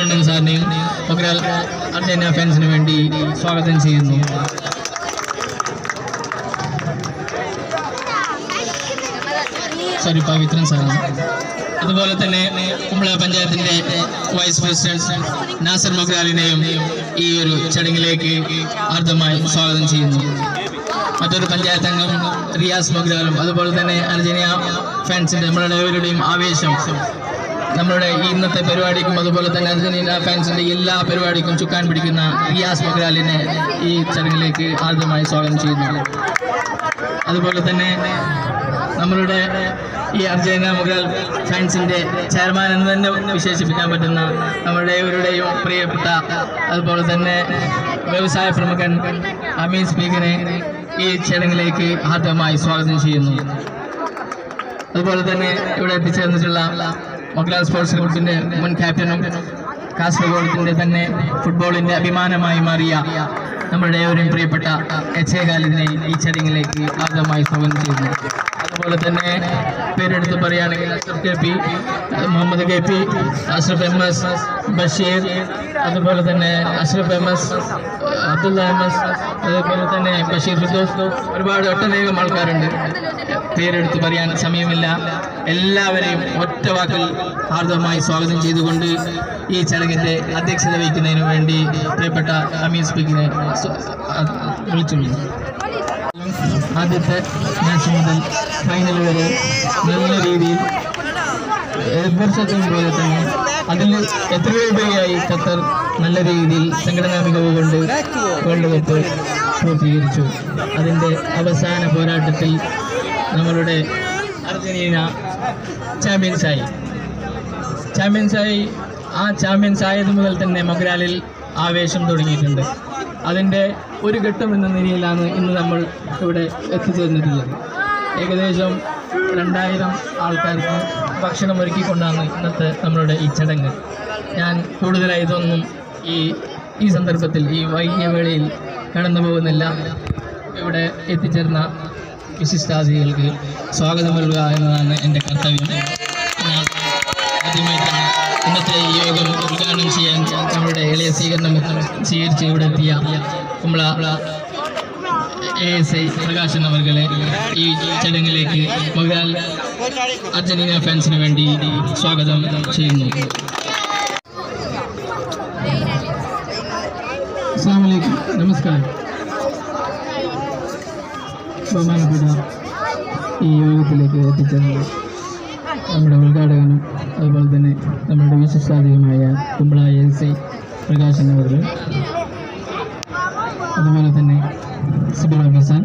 മണികണ്ഠൻ സാറിനെയും മൊഗ്രാൽ അർജന്റീന ഫാൻസിന് വേണ്ടി സ്വാഗതം ചെയ്യുന്നു സോറി പവിത്രൻ സാറാണ് അതുപോലെ തന്നെ കുമ്പള പഞ്ചായത്തിന്റെ വൈസ് പ്രസിഡന്റ് നാസർ മൊഗ്രാലിനെയും ഈ ഒരു ചടങ്ങിലേക്ക് ആർദ്രമായി സ്വാഗതം ചെയ്യുന്നു മറ്റൊരു പഞ്ചായത്ത് അംഗം റിയാസ് മൊഗ്രാലും അതുപോലെ തന്നെ അർജന്റീന ഫാൻസിന്റെ നമ്മളുടെ ഏവരുടെയും ആവേശം നമ്മുടെ ഈ ഇന്നത്തെ പരിപാടിക്കും അതുപോലെ തന്നെ അർജന്റീന ഫാൻസിന്റെ എല്ലാ പരിപാടിക്കും ചുക്കാൻ പിടിക്കുന്ന റിയാസ് മൊഗ്രാലിനെ ഈ ചടങ്ങിലേക്ക് ആദ്യമായി സ്വാഗതം ചെയ്യുന്നു അതുപോലെ തന്നെ നമ്മളുടെ ഈ അർജന്റീന മുഗൾ ഫാൻസിന്റെ ചെയർമാൻ എന്ന് തന്നെ വിശേഷിപ്പിക്കാൻ പറ്റുന്ന നമ്മുടെ ഏവരുടെയും പ്രിയപ്പെട്ട അതുപോലെ തന്നെ വ്യവസായ പ്രമുഖൻ അമീൻ സ്പീക്കറെ ഈ ചടങ്ങിലേക്ക് ആദ്യമായി സ്വാഗതം ചെയ്യുന്നു അതുപോലെ തന്നെ ഇവിടെ എത്തിച്ചേർന്നിട്ടുള്ള മൊഗ്ലാൽ സ്പോർട്സ് ക്ലബിന്റെ മുൻ ക്യാപ്റ്റനും കാസർഗോഡത്തിന്റെ തന്നെ ഫുട്ബോളിന്റെ അഭിമാനമായി മാറിയ നമ്മുടെ ഏവരും പ്രിയപ്പെട്ട എച്ച് എ ഖാലിദിനെ ഈ ചടങ്ങിലേക്ക് ആദ്യമായി സ്വാഗതം ചെയ്യുന്നു അതുപോലെ തന്നെ പേരെടുത്ത് പറയുകയാണെങ്കിൽ Ashraf K P Muhammad K P Ashraf M S Basheer അതുപോലെ തന്നെ Ashraf M S Abdulla M S അതുപോലെ തന്നെ ബഷീർ ഫിദോസ് ഒരുപാട് ഒട്ടനേകം ആൾക്കാരുണ്ട് പേരെടുത്ത് പറയാൻ സമയമില്ല എല്ലാവരെയും ഒറ്റ വാക്കിൽ ഹാർദവമായി സ്വാഗതം ചെയ്തുകൊണ്ട് ഈ ചടങ്ങിന്റെ അധ്യക്ഷത വഹിക്കുന്നതിന് വേണ്ടി പ്രിയപ്പെട്ട അമീർ സ്പീക്കിനെ സ്വ- അ- വിളിച്ചുള്ളൂ ആദ്യത്തെ മാച്ച് മുതൽ ഫൈനൽ വരെ നല്ല രീതിയിൽ വർഷത്തിന് പോലെ തന്നെ അതിൽ എത്രയോ ഉപരിയായി ഖത്തർ നല്ല രീതിയിൽ സംഘടനാ മികവ് കൊണ്ട് വേൾഡ് കപ്പ് പൂർത്തീകരിച്ചു അതിൻ്റെ അവസാന പോരാട്ടത്തിൽ നമ്മളുടെ അർജന്റീന ചാമ്പ്യൻസായി ചാമ്പ്യൻസായി ആ ചാമ്പ്യൻസ് ആയത് മുതൽ തന്നെ മൊഗ്രാലിൽ ആവേശം തുടങ്ങിയിട്ടുണ്ട് അതിൻ്റെ ഒരു ഘട്ടം എന്ന നിലയിലാണ് ഇന്ന് നമ്മൾ ഇവിടെ എത്തിച്ചേർന്നിട്ടുള്ളത് ഏകദേശം രണ്ടായിരം ആൾക്കാർക്ക് ഭക്ഷണം ഒരുക്കിക്കൊണ്ടാണ് ഇന്നത്തെ നമ്മളുടെ ഈ ചടങ്ങ് ഞാൻ കൂടുതലായി ഇതൊന്നും ഈ ഈ സന്ദർഭത്തിൽ ഈ വൈകിയ വേളയിൽ കടന്നു പോകുന്നില്ല ഇവിടെ എത്തിച്ചേർന്ന വിശിഷ്ടാതിഥികൾക്ക് സ്വാഗതം നൽകുക എന്നതാണ് എൻ്റെ കർത്തവ്യം ഞാൻ ആദ്യമായി തന്നെ ഇന്നത്തെ ഈ യോഗം ഉദ്ഘാടനം ചെയ്യാൻ നമ്മുടെ എളിയ സ്വീകരണം സ്വീകരിച്ച് ഇവിടെ എത്തിയ Kumbla A S I Prakashan അവർകളെ ഈ ചടങ്ങിലേക്ക് മൊഗാൽ അർജന്റീന ഫാൻസിന് വേണ്ടി സ്വാഗതം ചെയ്യുന്നു അസ്സാം വലൈക്കും നമസ്കാരം ബഹുമാനപ്പെട്ട ഈ യോഗത്തിലേക്ക് എത്തിച്ചേർന്നത് നമ്മുടെ ഉദ്ഘാടകനും അതുപോലെ തന്നെ നമ്മുടെ വിശിഷ്ടാധികമായ കുമ്പള എസ് ഐ പ്രകാശൻ അവർ അതുപോലെ തന്നെ സിബിൾ ഹസൻ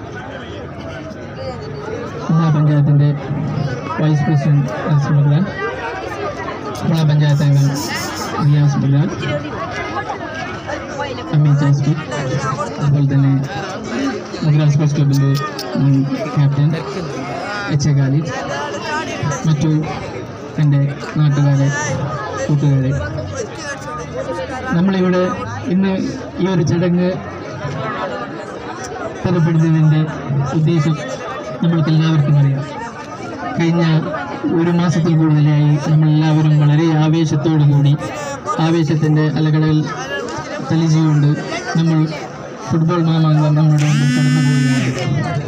കുമ്പള പഞ്ചായത്തിൻ്റെ വൈസ് പ്രസിഡന്റ് എസ് മുഗ്രാൻ കുമ്പള പഞ്ചായത്ത് അംഗം റിയാസ് മുഗ്രാൻ അമീൻ ചാസ്കി അതുപോലെ തന്നെ മുഗ്രാൻ സ്പോർട്സ് ക്ലബിൻ്റെ മുൻ ക്യാപ്റ്റൻ എച്ച് എ ഖാലിദ് മറ്റു എൻ്റെ നാട്ടുകാരെ കൂട്ടുകാരെ നമ്മളിവിടെ ഇന്ന് ഈ ഒരു ചടങ്ങ് തരപ്പെടുന്നതിൻ്റെ ഉദ്ദേശം നമ്മൾക്ക് എല്ലാവർക്കും അറിയാം കഴിഞ്ഞ ഒരു മാസത്തിൽ കൂടുതലായി നമ്മളെല്ലാവരും വളരെ ആവേശത്തോടു കൂടി ആവേശത്തിൻ്റെ അലകടൽ തലിച്ചുകൊണ്ട് നമ്മൾ ഫുട്ബോൾ മാമാങ്കം നമ്മുടെ മുമ്പിൽ കടന്നു പോവുകയാണ്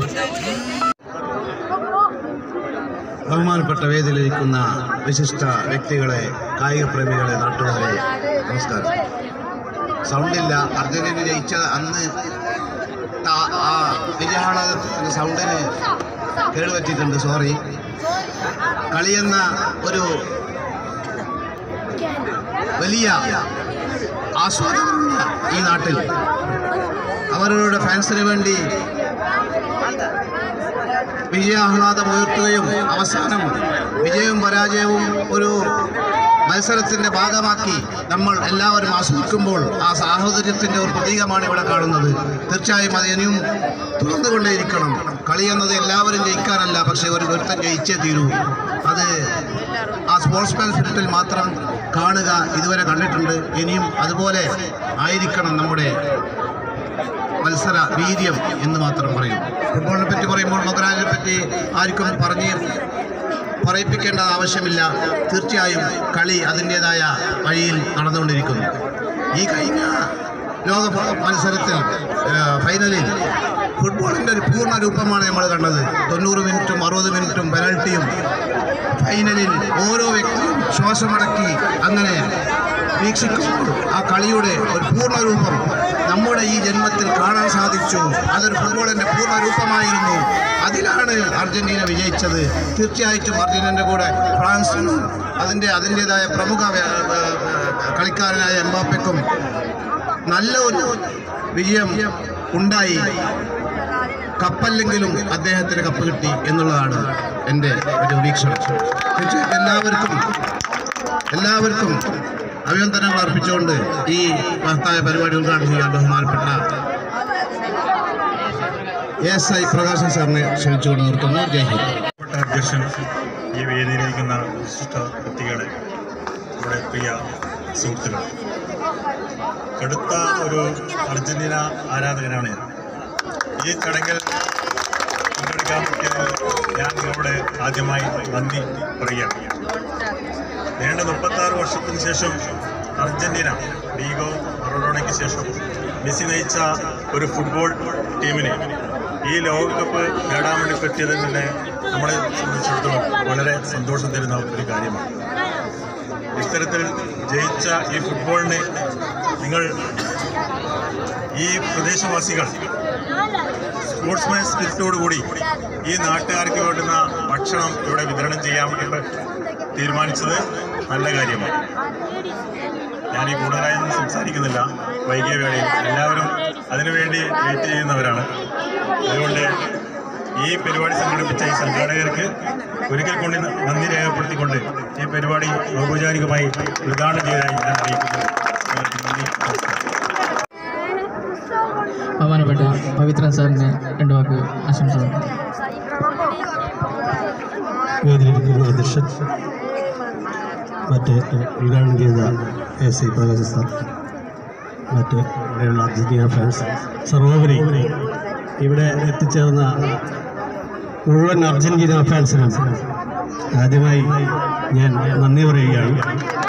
ബഹുമാനപ്പെട്ട വേദിയിലിരിക്കുന്ന വിശിഷ്ട വ്യക്തികളെ കായിക പ്രേമികളെ നാട്ടുകാരെ നമസ്കാരം സൗണ്ടില്ല അർജന്റീന ജയിച്ച അന്ന് ത- ആ വിജയാഹ്ലാദത്തിന്റെ സൗണ്ടിന് കേടുപറ്റിയിട്ടുണ്ട് സോറി കളിയെന്ന ഒരു വലിയ ആസ്വാദനമുള്ള ഈ നാട്ടിൽ അവരുടെ ഫാൻസിന് വേണ്ടി വിജയാഹ്ലാദം ഉയർത്തുകയും അവസാനം വിജയവും പരാജയവും ഒരു മത്സരത്തിന്റെ ഭാഗമാക്കി നമ്മൾ എല്ലാവരും ആസ്വദിക്കുമ്പോൾ ആ സാഹോദര്യത്തിന്റെ ഒരു പ്രതീകമാണ് ഇവിടെ കാണുന്നത് തീർച്ചയായും അത് ഇനിയും തുറന്നുകൊണ്ടേയിരിക്കണം കളി എന്നത് എല്ലാവരും ജയിക്കാനല്ല പക്ഷേ ഒരു ഒരുത്തൻ ജയിച്ചേ തീരൂ അത് ആ സ്പോർട്സ്മാൻ സ്പിരിറ്റിൽ മാത്രം കാണുക ഇതുവരെ കണ്ടിട്ടുണ്ട് ഇനിയും അതുപോലെ ആയിരിക്കണം നമ്മുടെ മത്സര വീര്യം എന്ന് മാത്രം പറയും ഫുട്ബോളിനെ പറ്റി പറയുമ്പോൾ മൊഗ്രാലിനെ പറ്റി ആർക്കും പറഞ്ഞ് പറയിപ്പിക്കേണ്ട ആവശ്യമില്ല തീർച്ചയായും കളി അതിൻ്റെതായ വഴിയിൽ നടന്നുകൊണ്ടിരിക്കുന്നു ഈ കഴിഞ്ഞ ലോക ഫ- മത്സരത്തിൽ ആ, ഫൈനലിൽ ഫുട്ബോളിൻ്റെ ഒരു പൂർണ്ണ രൂപമാണ് നമ്മൾ കണ്ടത് തൊണ്ണൂറ് മിനിറ്റും അറുപത് മിനിറ്റും പെനൽറ്റിയും ഫൈനലിൽ ഓരോ വ്യക്തിയും ശ്വാസമടക്കി അങ്ങനെ വീക്ഷിക്കുമ്പോൾ ആ കളിയുടെ ഒരു പൂർണ്ണ രൂപം നമ്മുടെ ഈ ജന്മത്തിൽ കാണാൻ സാധിച്ചു അതൊരു ഫുട്ബോളിൻ്റെ പൂർണ്ണ രൂപമായിരുന്നു അതിലാണ് അർജന്റീന വിജയിച്ചത് തീർച്ചയായിട്ടും അർജന്റീനൻ്റെ കൂടെ ഫ്രാൻസിനും അതിൻ്റെ അതിൻ്റെതായ പ്രമുഖ വ്യ- വ്യ- കളിക്കാരനായ എംബാപ്പയ്ക്കും നല്ല ഒരു വിജയം ഉണ്ടായി കപ്പല്ലെങ്കിലും അദ്ദേഹത്തിന് കപ്പ് കിട്ടി എന്നുള്ളതാണ് എൻ്റെ ഒരു വീക്ഷണം തീർച്ചയായും എല്ലാവർക്കും എല്ലാവർക്കും അഭിനന്ദനങ്ങൾ അർപ്പിച്ചുകൊണ്ട് ഈ മഹത്തായ പരിപാടി ഉദ്ഘാടനം ചെയ്യാൻ ബഹുമാനപ്പെട്ട എസ് ഐ പ്രകാശൻ സാറിനെ ക്ഷണിച്ചുകൊണ്ട് നിർത്തുന്നു ജയ് ഹിന്ദ് ബഹുമാനപ്പെട്ട അധ്യക്ഷൻ ഈ വേദിയിലിരിക്കുന്ന വിശിഷ്ട വ്യക്തികളെ നമ്മുടെ പ്രിയ സുഹൃത്തുക്കൾ കടുത്ത ഒരു അർജന്റീന ആരാധകനാണ് ഞാൻ ഈ ചടങ്ങിൽ പങ്കെടുക്കാൻ പറ്റിയതിൽ ഞാൻ നിങ്ങളോട് ആദ്യമായി നന്ദി പറയുകയാണ് നീണ്ട മുപ്പത്താറ് വർഷത്തിന് ശേഷം അർജന്റീന ഡീഗോ മറഡോണയ്ക്ക് ശേഷം മെസ്സി നയിച്ച ഒരു ഫുട്ബോൾ ടീമിന് ഈ ലോകകപ്പ് നേടാൻ വേണ്ടി പറ്റിയത് തന്നെ നമ്മളെ സംബന്ധിച്ചിടത്തോളം വളരെ സന്തോഷം തരുന്ന ഒരു കാര്യമാണ് ഇത്തരത്തിൽ ജയിച്ച ഈ ഫുട്ബോളിന് നിങ്ങൾ ഈ പ്രദേശവാസികൾ സ്പോർട്സ്മാൻ സ്പിരിറ്റോടുകൂടി ഈ നാട്ടുകാർക്ക് വേണ്ടുന്ന ഭക്ഷണം ഇവിടെ വിതരണം ചെയ്യാൻ വേണ്ടി തീരുമാനിച്ചത് നല്ല കാര്യമാണ് ഞാൻ ഈ കൂടുതലായൊന്നും സംസാരിക്കുന്നില്ല വൈകിയ വേളയിൽ എല്ലാവരും അതിനുവേണ്ടി വെയിറ്റ് ചെയ്യുന്നവരാണ് അതുകൊണ്ട് ഈ പരിപാടി സംഘടിപ്പിച്ച ഈ സംഘാടകർക്ക് ഒരിക്കൽ കൊണ്ട് നന്ദി രേഖപ്പെടുത്തിക്കൊണ്ട് ഈ പരിപാടി ഔപചാരികമായി ഉദ്ഘാടനം ചെയ്തതായി ഞാൻ അറിയിക്കുന്നു നന്ദി നമസ്കാരം ബഹുമാനപ്പെട്ട പവിത്രൻ സാറിന് രണ്ടു വാക്ക് ആശംസകൾ വേദിയിലിരിക്കുന്ന അധ്യക്ഷൻ മറ്റ് ഉദ്ഘാടനം ചെയ്ത എ സി പ്രകാശ് സാർ മറ്റ് ഇവിടെയുള്ള അർജന്റീന ഫാൻസ് സർവോപരി ഇവിടെ എത്തിച്ചേർന്ന മുഴുവൻ അർജന്റീന ഫാൻസിനും ആദ്യമായി ഞാൻ നന്ദി പറയുകയാണ്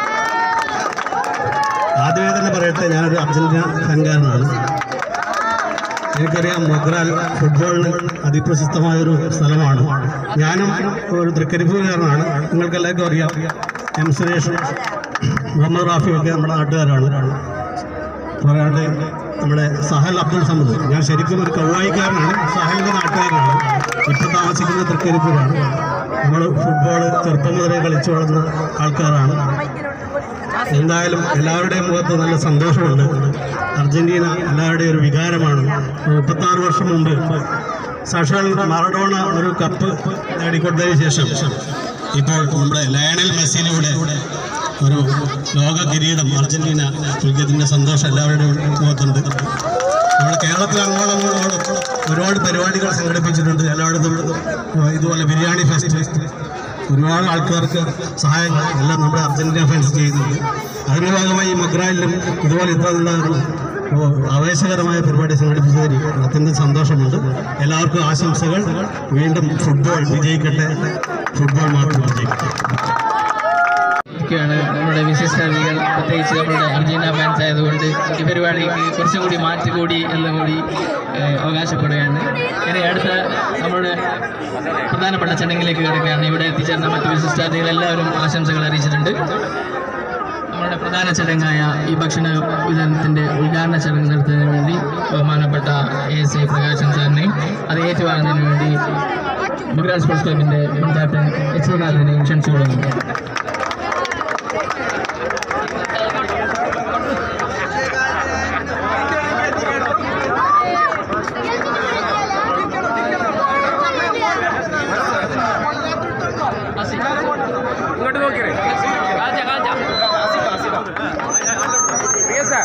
ആദ്യമേ തന്നെ പറയട്ടെ ഞാനൊരു അർജന്റീന ഫാൻകാരനാണ് എനിക്കറിയാം മൊഗ്രാൽ ഫുട്ബോളിന് അതിപ്രശസ്തമായ ഒരു സ്ഥലമാണ് ഞാനും ഒരു തൃക്കരിപ്പൂരുകാരനാണ് നിങ്ങൾക്ക് എല്ലാവർക്കും അറിയാം എം സുരേഷ് മുഹമ്മദ് റാഫി ഒക്കെ നമ്മുടെ നാട്ടുകാരാണ് പറയാണ്ട് നമ്മുടെ സഹൽ അബ്ദുൾ സമദ് ഞാൻ ശരിക്കും ഒരു കൗവായിക്കാരനാണ് സഹലിൻ്റെ നാട്ടുകാരനാണ് ഇപ്പം താമസിക്കുന്നത് തൃക്കരിപ്പൂരാണ് നമ്മൾ ഫുട്ബോൾ ചെറുപ്പം മുതലേ കളിച്ചു വളർന്ന ആൾക്കാരാണ് എന്തായാലും എല്ലാവരുടെയും മുഖത്ത് നല്ല സന്തോഷമുണ്ട് അർജന്റീന എല്ലാവരുടെയും ഒരു വികാരമാണ് മുപ്പത്താറ് വർഷം മുമ്പ് സാക്ഷാൽ മാറഡോണ ഒരു കപ്പ് നേടിക്കൊടുത്തതിന് ശേഷം ഇപ്പോൾ നമ്മുടെ ലയണൽ മെസ്സിയിലൂടെ ഒരു ലോക കിരീടം അർജന്റീന നൽകിയതിൻ്റെ സന്തോഷം എല്ലാവരുടെയും മുഖത്തുണ്ട് നമ്മുടെ കേരളത്തിൽ അങ്ങോളം ഇങ്ങോളം ഒരുപാട് പരിപാടികൾ സംഘടിപ്പിച്ചിട്ടുണ്ട് എല്ലായിടത്തും ഇതുപോലെ ബിരിയാണി ഫെസ്റ്റ് ഒരുപാട് ആൾക്കാർക്ക് സഹായങ്ങൾ എല്ലാം നമ്മുടെ അർജന്റീന ഫാൻസ് ചെയ്യുന്നുണ്ട് അതിൻ്റെ ഭാഗമായി മഗ്രായിലും ഇതുപോലെ ഇത്ര നല്ല ഒരു ആവേശകരമായ പരിപാടി സംഘടിപ്പിച്ചതിൽ അത്യന്തം സന്തോഷമുണ്ട് എല്ലാവർക്കും ആശംസകൾ വീണ്ടും ഫുട്ബോൾ വിജയിക്കട്ടെ ഫുട്ബോൾ മാത്രം വിജയിക്കട്ടെ ഒക്കെയാണ് നമ്മുടെ വിശിഷ്ടാതിഥികൾ പ്രത്യേകിച്ച് നമ്മുടെ അർജന്റീന ഫാൻസ് ആയതുകൊണ്ട് ഈ പരിപാടിക്ക് കുറച്ചും കൂടി മാറ്റി കൂടി എന്ന് കൂടി ഏഹ്, അവകാശപ്പെടുകയാണ് ഇനി അടുത്ത നമ്മുടെ പ്രധാനപ്പെട്ട ചടങ്ങിലേക്ക് കിടക്കുകയാണ് ഇവിടെ എത്തിച്ചേർന്ന മറ്റ് വിശിഷ്ടാതിഥികൾ എല്ലാവരും ആശംസകൾ അറിയിച്ചിട്ടുണ്ട് നമ്മുടെ പ്രധാന ചടങ്ങായ ഈ ഭക്ഷണ വിതരണത്തിൻ്റെ ഉദ്ഘാടന ചടങ്ങ് നടത്തുന്നതിന് വേണ്ടി ബഹുമാനപ്പെട്ട എ എസ് ഐ പ്രകാശൻ സാറിനെയും അത് ഏറ്റുവാങ്ങുന്നതിന് വേണ്ടി മുഗ്രാൻ സ്പോർട്സ് ക്ലബിൻ്റെ മുൻ ക്യാപ്റ്റൻ എച്ച് കാലിനെയും ക്ഷണിച്ചുകൊള്ളുന്നു ഇങ്ങോട്ട് നോക്കിയേ കാണിച്ചാ കാണിച്ചാ പ്രിയ സാർ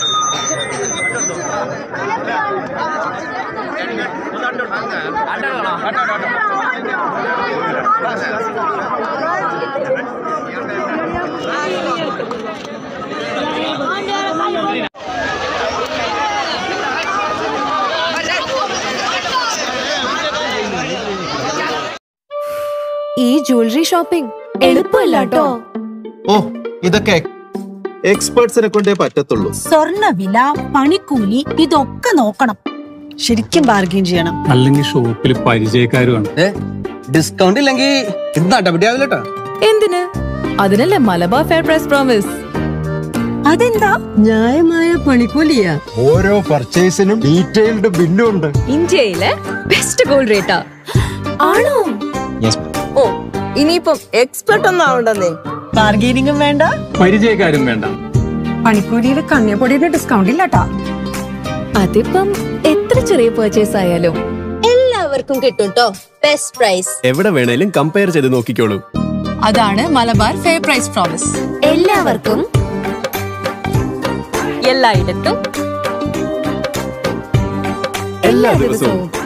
ഈ ജ്വല്ലറി ഷോപ്പിംഗ് എളുപ്പമല്ല കേട്ടോ ഓ ഇതൊക്കെ എക്സ്പേർട്സിനെ കൊണ്ടേ പറ്റത്തുള്ളൂ സ്വർണ്ണവില പണിക്കൂലി ഇതൊക്കെ നോക്കണം ശരിക്കും ബാർഗെയിൻ ചെയ്യണം അല്ലെങ്കിൽ ഷോപ്പിൽ പരിചയക്കാരുമാണ് ഡിസ്കൗണ്ട് ഇല്ലെങ്കിൽ ഇത് നടപടിയാവില്ല എന്തിന് അതിനല്ലേ മലബാർ ഫെയർ പ്രൈസ് പ്രോമിസ് അതെന്താ ന്യായമായ പണിക്കൂലിയാ ഓരോ പർച്ചേസിനും ഡീറ്റെയിൽഡ് ബില്ലും ഉണ്ട് ഇന്ത്യയിലെ ബെസ്റ്റ് ഗോൾഡ് റേറ്റാ ആണോ ഓ ഇനിയിപ്പം എക്സ്പെർട്ട് ഒന്നും ആവണ്ടെന്നേ ബാർഗെയിനിങ്ങും വേണ്ട പരിചയക്കാരും വേണ്ട പണിക്കൂലിയിൽ കണ്ണിപ്പൊടിയുടെ ഡിസ്കൗണ്ട് ഇല്ലാട്ടാ അതിപ്പം എത്ര ചെറിയ പർച്ചേസ് ആയാലും എല്ലാവർക്കും കിട്ടും ട്ടോ ബെസ്റ്റ് പ്രൈസ് എവിടെ വേണേലും കമ്പയർ ചെയ്ത് നോക്കിക്കോളൂ അതാണ് മലബാർ ഫെയർ പ്രൈസ് പ്രോമിസ് എല്ലാവർക്കും എല്ലായിടത്തും എല്ലാ ദിവസവും